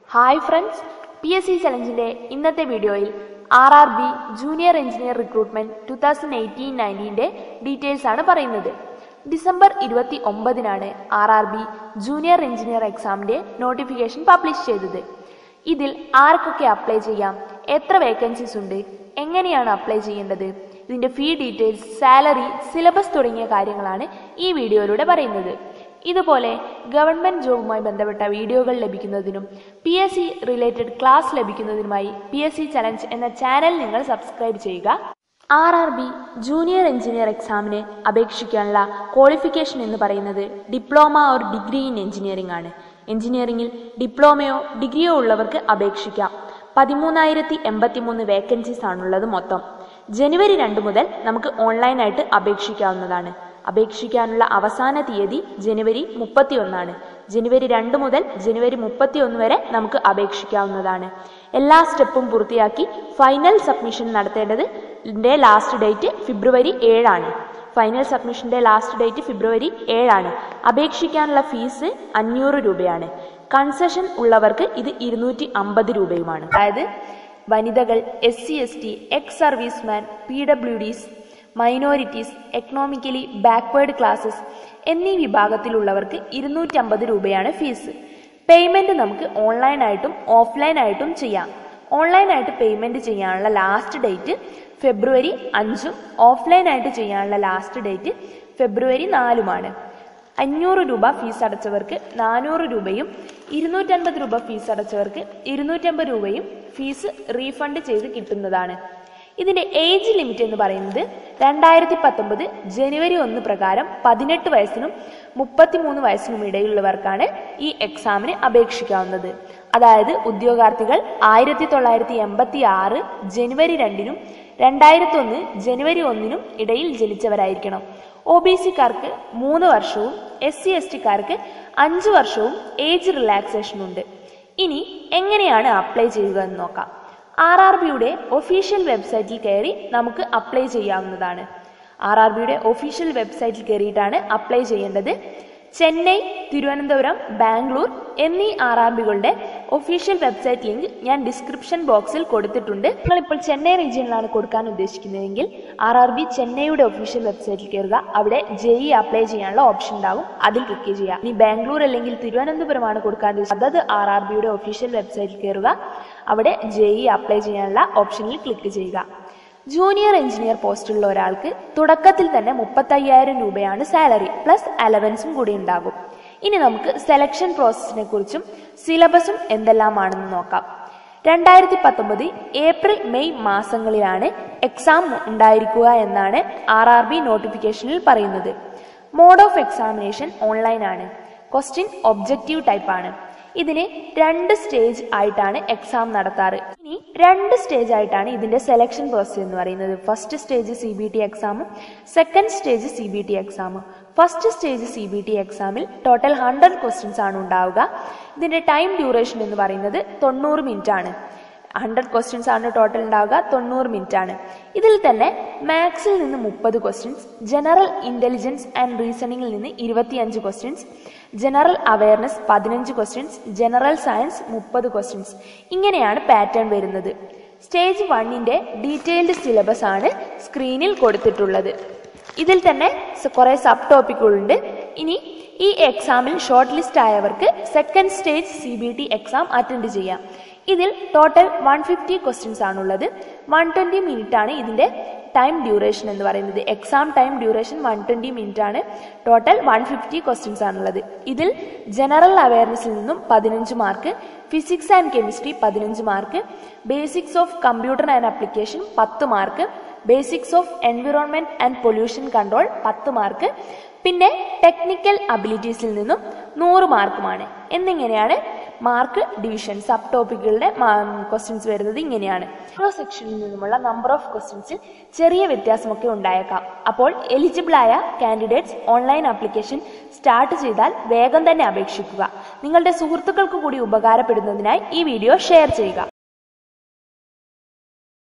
hi friends P S C ചലഞ്ചിൻ്റെ ഇന്നത്തെ വീഡിയോയിൽ R R B junior engineer recruitment two thousand eighteen നയൻറ്റീൻ്റെ details ആണ് പറയുന്നത് ഡിസംബർ ഇരുപത്തി ഒമ്പതിനാണ് R R B junior engineer എക്സാമിൻ്റെ നോട്ടിഫിക്കേഷൻ പബ്ലിഷ് ചെയ്തത് ഇതിൽ ആർക്കൊക്കെ അപ്ലൈ ചെയ്യാം എത്ര വേക്കൻസീസ് ഉണ്ട് എങ്ങനെയാണ് അപ്ലൈ ചെയ്യേണ്ടത് ഇതിൻ്റെ ഫീ ഡീറ്റെയിൽസ് സാലറി സിലബസ് തുടങ്ങിയ കാര്യങ്ങളാണ് ഈ വീഡിയോയിലൂടെ പറയുന്നത് ഇതുപോലെ ഗവൺമെൻറ് ജോബുമായി ബന്ധപ്പെട്ട വീഡിയോകൾ ലഭിക്കുന്നതിനും P S C related class ലഭിക്കുന്നതിനുമായി പി എസ് സി ചലഞ്ച് എന്ന ചാനൽ നിങ്ങൾ സബ്സ്ക്രൈബ് ചെയ്യുക R R B junior engineer എക്സാമിന് അപേക്ഷിക്കാനുള്ള ക്വാളിഫിക്കേഷൻ എന്ന് പറയുന്നത് diploma or degree in engineering ആണ് എഞ്ചിനീയറിംഗിൽ ഡിപ്ലോമയോ ഡിഗ്രിയോ ഉള്ളവർക്ക് അപേക്ഷിക്കാം പതിമൂന്നായിരത്തി എൺപത്തി മൂന്ന് വേക്കൻസീസ് ആണുള്ളത് മൊത്തം ജനുവരി രണ്ട് മുതൽ നമുക്ക് ഓൺലൈനായിട്ട് അപേക്ഷിക്കാവുന്നതാണ് അപേക്ഷിക്കാനുള്ള അവസാന തീയതി ജനുവരി മുപ്പത്തി ഒന്നാണ് ജനുവരി രണ്ട് മുതൽ ജനുവരി മുപ്പത്തി ഒന്ന് വരെ നമുക്ക് അപേക്ഷിക്കാവുന്നതാണ് എല്ലാ സ്റ്റെപ്പും പൂർത്തിയാക്കി ഫൈനൽ സബ്മിഷൻ നടത്തേണ്ടത് ഇതിൻ്റെ ലാസ്റ്റ് ഡേറ്റ് ഫെബ്രുവരി ഏഴാണ് ഫൈനൽ സബ്മിഷൻ്റെ ലാസ്റ്റ് ഡേറ്റ് ഫെബ്രുവരി ഏഴാണ് അപേക്ഷിക്കാനുള്ള ഫീസ് അഞ്ഞൂറ് രൂപയാണ് കൺസെഷൻ ഉള്ളവർക്ക് ഇത് ഇരുന്നൂറ്റി അമ്പത് രൂപയുമാണ് അതായത് വനിതകൾ S C S T ex serviceman P W Ds minorities economically backward classes എന്നീ വിഭാഗത്തിലുള്ളവർക്ക് ഇരുന്നൂറ്റമ്പത് രൂപയാണ് ഫീസ് പേയ്മെൻറ്റ് നമുക്ക് ഓൺലൈനായിട്ടും ഓഫ്ലൈനായിട്ടും ചെയ്യാം ഓൺലൈനായിട്ട് പേയ്മെൻറ്റ് ചെയ്യാനുള്ള ലാസ്റ്റ് ഡേറ്റ് ഫെബ്രുവരി അഞ്ചും ഓഫ്ലൈനായിട്ട് ചെയ്യാനുള്ള ലാസ്റ്റ് ഡേറ്റ് ഫെബ്രുവരി നാലുമാണ് അഞ്ഞൂറ് രൂപ ഫീസ് അടച്ചവർക്ക് നാനൂറ് രൂപയും ഇരുന്നൂറ്റൻപത് രൂപ ഫീസ് അടച്ചവർക്ക് ഇരുന്നൂറ്റമ്പത് രൂപയും ഫീസ് റീഫണ്ട് ചെയ്ത് കിട്ടുന്നതാണ് ഇതിന്റെ ഏജ് ലിമിറ്റ് എന്ന് പറയുന്നത് രണ്ടായിരത്തി പത്തൊമ്പത് ജനുവരി ഒന്ന് പ്രകാരം പതിനെട്ട് വയസ്സിനും മുപ്പത്തിമൂന്ന് വയസ്സിനും ഇടയിലുള്ളവർക്കാണ് ഈ എക്സാമിന് അപേക്ഷിക്കാവുന്നത് അതായത് ഉദ്യോഗാർത്ഥികൾ ആയിരത്തി തൊള്ളായിരത്തി എൺപത്തി ആറ് ജനുവരി രണ്ടിനും രണ്ടായിരത്തി ഒന്ന് ജനുവരി ഒന്നിനും ഇടയിൽ ജനിച്ചവരായിരിക്കണം ഒ ബി സിക്കാർക്ക് മൂന്ന് വർഷവും എസ് സി എസ് ടിക്കാർക്ക് അഞ്ച് വർഷവും ഏജ് റിലാക്സേഷൻ ഉണ്ട് ഇനി എങ്ങനെയാണ് അപ്ലൈ ചെയ്യുക എന്ന് നോക്കാം ആർ ആർ ബിയുടെ ഒഫീഷ്യൽ വെബ്സൈറ്റിൽ കയറി നമുക്ക് അപ്ലൈ ചെയ്യാവുന്നതാണ് ആർ ആർ ബിയുടെ ഒഫീഷ്യൽ വെബ്സൈറ്റിൽ കയറിയിട്ടാണ് അപ്ലൈ ചെയ്യേണ്ടത് ചെന്നൈ തിരുവനന്തപുരം ബാംഗ്ലൂർ എന്നീ ആർ ആർ ബികളുടെ ഒഫീഷ്യൽ വെബ്സൈറ്റ് ലിങ്ക് ഞാൻ ഡിസ്ക്രിപ്ഷൻ ബോക്സിൽ കൊടുത്തിട്ടുണ്ട് നിങ്ങളിപ്പോൾ ചെന്നൈ റീജിയനിലാണ് കൊടുക്കാൻ ഉദ്ദേശിക്കുന്നതെങ്കിൽ ആർ ആർ ബി ചെന്നൈയുടെ ഒഫീഷ്യൽ വെബ്സൈറ്റിൽ കയറുക അവിടെ ജെ ഇ അപ്ലൈ ചെയ്യാനുള്ള ഓപ്ഷൻ ഉണ്ടാവും അതിൽ ക്ലിക്ക് ചെയ്യുക ഇനി ബാംഗ്ലൂർ അല്ലെങ്കിൽ തിരുവനന്തപുരമാണ് കൊടുക്കാൻ ഉദ്ദേശിച്ചത് അതത് ആർ ആർ ബിയുടെ ഒഫീഷ്യൽ വെബ്സൈറ്റിൽ കയറുക അവിടെ ജെ ഇ അപ്ലൈ ചെയ്യാനുള്ള ഓപ്ഷനിൽ ക്ലിക്ക് ചെയ്യുക ജൂനിയർ എഞ്ചിനീയർ പോസ്റ്റുള്ള ഒരാൾക്ക് തുടക്കത്തിൽ തന്നെ മുപ്പത്തയ്യായിരം രൂപയാണ് സാലറി പ്ലസ് അലവൻസും കൂടി ഉണ്ടാകും ഇനി നമുക്ക് സെലക്ഷൻ പ്രോസസ്സിനെ കുറിച്ചും സിലബസും എന്തെല്ലാമാണെന്ന് നോക്കാം രണ്ടായിരത്തി പത്തൊമ്പത് ഏപ്രിൽ മെയ് മാസങ്ങളിലാണ് എക്സാം ഉണ്ടായിരിക്കുക എന്നാണ് ആർ ആർ ബി നോട്ടിഫിക്കേഷനിൽ പറയുന്നത് മോഡ് ഓഫ് എക്സാമിനേഷൻ ഓൺലൈൻ ആണ് ക്വസ്റ്റ്യൻ ഒബ്ജക്റ്റീവ് ടൈപ്പ് ആണ് ഇതിന് രണ്ട് സ്റ്റേജ് ആയിട്ടാണ് എക്സാം നടത്താറ് ഇനി രണ്ട് സ്റ്റേജ് ആയിട്ടാണ് ഇതിന്റെ സെലക്ഷൻ പ്രോസസ് എന്ന് പറയുന്നത് first stage C B T എക്സാമും second stage C B T എക്സാമും first stage C B T എക്സാമിൽ ടോട്ടൽ ഹൺഡ്രഡ് ക്വസ്റ്റ്യൻസ് ആണ് ഉണ്ടാവുക ഇതിന്റെ ടൈം ഡ്യൂറേഷൻ എന്ന് പറയുന്നത് തൊണ്ണൂറ് മിനിറ്റ് ആണ് ഹൺഡ്രഡ് ക്വസ്റ്റ്യൻസ് ആണ് ടോട്ടൽ ഉണ്ടാവുക തൊണ്ണൂറ് മിനിറ്റ് ആണ് ഇതിൽ തന്നെ മാത്സിൽ നിന്ന് മുപ്പത് ക്വസ്റ്റ്യൻസ് ജനറൽ ഇന്റലിജൻസ് ആൻഡ് റീസണിങ്ങിൽ നിന്ന് ഇരുപത്തിയഞ്ച് ക്വസ്റ്റ്യൻസ് ജനറൽ അവയർനെസ് പതിനഞ്ച് ക്വസ്റ്റ്യൻസ് ജനറൽ സയൻസ് മുപ്പത് ക്വസ്റ്റ്യൻസ് ഇങ്ങനെയാണ് പാറ്റേൺ വരുന്നത് സ്റ്റേജ് വണ്ണിന്റെ ഡീറ്റെയിൽഡ് സിലബസ് ആണ് സ്ക്രീനിൽ കൊടുത്തിട്ടുള്ളത് ഇതിൽ തന്നെ കുറെ സബ് ടോപ്പിക്കുകളുണ്ട് ഇനി ഈ എക്സാമിൽ ഷോർട്ട് ലിസ്റ്റ് ആയവർക്ക് second stage C B T exam attend ചെയ്യാം ഇതിൽ ടോട്ടൽ വൺ ഫിഫ്റ്റി ക്വസ്റ്റ്യൻസ് ആണുള്ളത് വൺ ട്വൻറ്റി മിനിറ്റ് ആണ് ഇതിൻ്റെ ടൈം ഡ്യൂറേഷൻ എന്ന് പറയുന്നത് exam time duration one twenty minute ആണ് ടോട്ടൽ വൺ ഫിഫ്റ്റി ക്വസ്റ്റ്യൻസ് ആണുള്ളത് ഇതിൽ ജനറൽ അവയർനെസ്സിൽ നിന്നും പതിനഞ്ച് മാർക്ക് ഫിസിക്സ് ആൻഡ് കെമിസ്ട്രി പതിനഞ്ച് mark basics of computer and application പത്ത് mark basics of environment and pollution control പത്ത് മാർക്ക് പിന്നെ ടെക്നിക്കൽ അബിലിറ്റീസിൽ നിന്നും നൂറ് മാർക്കുമാണ് എന്നിങ്ങനെയാണ് മാർക്ക് ഡിവിഷൻ സബ് ടോപ്പിക്കുകളുടെ ക്വസ്റ്റ്യൻസ് വരുന്നത് ഇങ്ങനെയാണ് ഓരോ സെക്ഷനിൽ നിന്നുമുള്ള നമ്പർ ഓഫ് ക്വസ്റ്റ്യൻസിൽ ചെറിയ വ്യത്യാസമൊക്കെ ഉണ്ടായേക്കാം അപ്പോൾ എലിജിബിൾ ആയ കാൻഡിഡേറ്റ്സ് ഓൺലൈൻ ആപ്ലിക്കേഷൻ സ്റ്റാർട്ട് ചെയ്താൽ വേഗം തന്നെ അപേക്ഷിക്കുക നിങ്ങളുടെ സുഹൃത്തുക്കൾക്ക് കൂടി ഉപകാരപ്പെടുന്നതിനായി ഈ വീഡിയോ ഷെയർ ചെയ്യുക